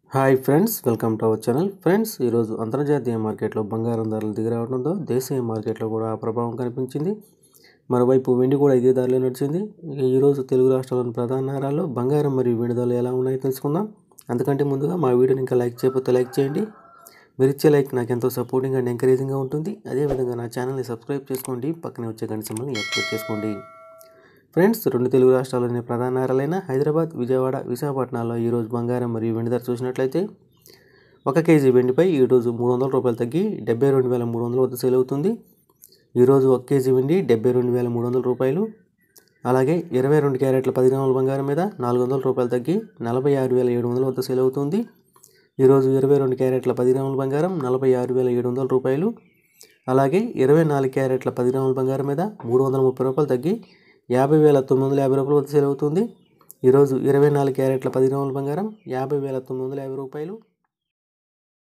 hi friends welcome to our channel friends ఈరోజు అంతర్జాతీయ మార్కెట్లో బంగారం ధరలు దిగిరావడంతో దేశీయ మార్కెట్లో కూడా ఆ ప్రభావం కనిపించింది మరోవైపు వెండి కూడా ఇదే ధరలో నడిచింది ఇక ఈరోజు తెలుగు రాష్ట్రాల్లోని ప్రధాన నగరాల్లో బంగారం మరియు వెండి ధరలు ఎలా ఉన్నాయో తెలుసుకుందాం అంతకంటే ముందుగా మా వీడియోని ఇంకా లైక్ చేయకపోతే లైక్ చేయండి మీరు ఇచ్చే లైక్ నాకు ఎంతో సపోర్టింగ్ అండ్ ఎంకరేజింగ్గా ఉంటుంది అదేవిధంగా నా ఛానల్ని సబ్స్క్రైబ్ చేసుకోండి పక్కనే వచ్చే గంట సింబల్ని యాక్టివేట్ చేసుకోండి ఫ్రెండ్స్ రెండు తెలుగు రాష్ట్రాల్లోని ప్రధాన నగరాలైన హైదరాబాద్ విజయవాడ విశాఖపట్నాల్లో ఈరోజు బంగారం మరియు వెండి ధర చూసినట్లయితే ఒక కేజీ వెండిపై ఈరోజు మూడు వందల రూపాయలు తగ్గి డెబ్బై రెండు వేల మూడు వందల వద్ద సేల్ అవుతుంది ఈరోజు ఒక కేజీ వెండి డెబ్బై రెండు వేల మూడు వందల రూపాయలు అలాగే ఇరవై రెండు క్యారెట్ల పది గ్రాముల బంగారం మీద నాలుగు వందల రూపాయలు తగ్గి నలభై ఆరు వేల ఏడు వందల వద్ద సేల్ అవుతుంది ఈరోజు ఇరవై రెండు క్యారెట్ల పది గ్రాముల బంగారం నలభై ఆరు వేల ఏడు వందల రూపాయలు అలాగే ఇరవై నాలుగు క్యారెట్ల పది గ్రాముల బంగారం మీద మూడు వందల ముప్పై రూపాయలు తగ్గి యాభై వేల తొమ్మిది వందల యాభై రూపాయలు వద్ద సేల్ అవుతుంది ఈరోజు ఇరవై నాలుగు క్యారెట్ల పది గ్రాముల బంగారం యాభై వేల తొమ్మిది వందల యాభై రూపాయలు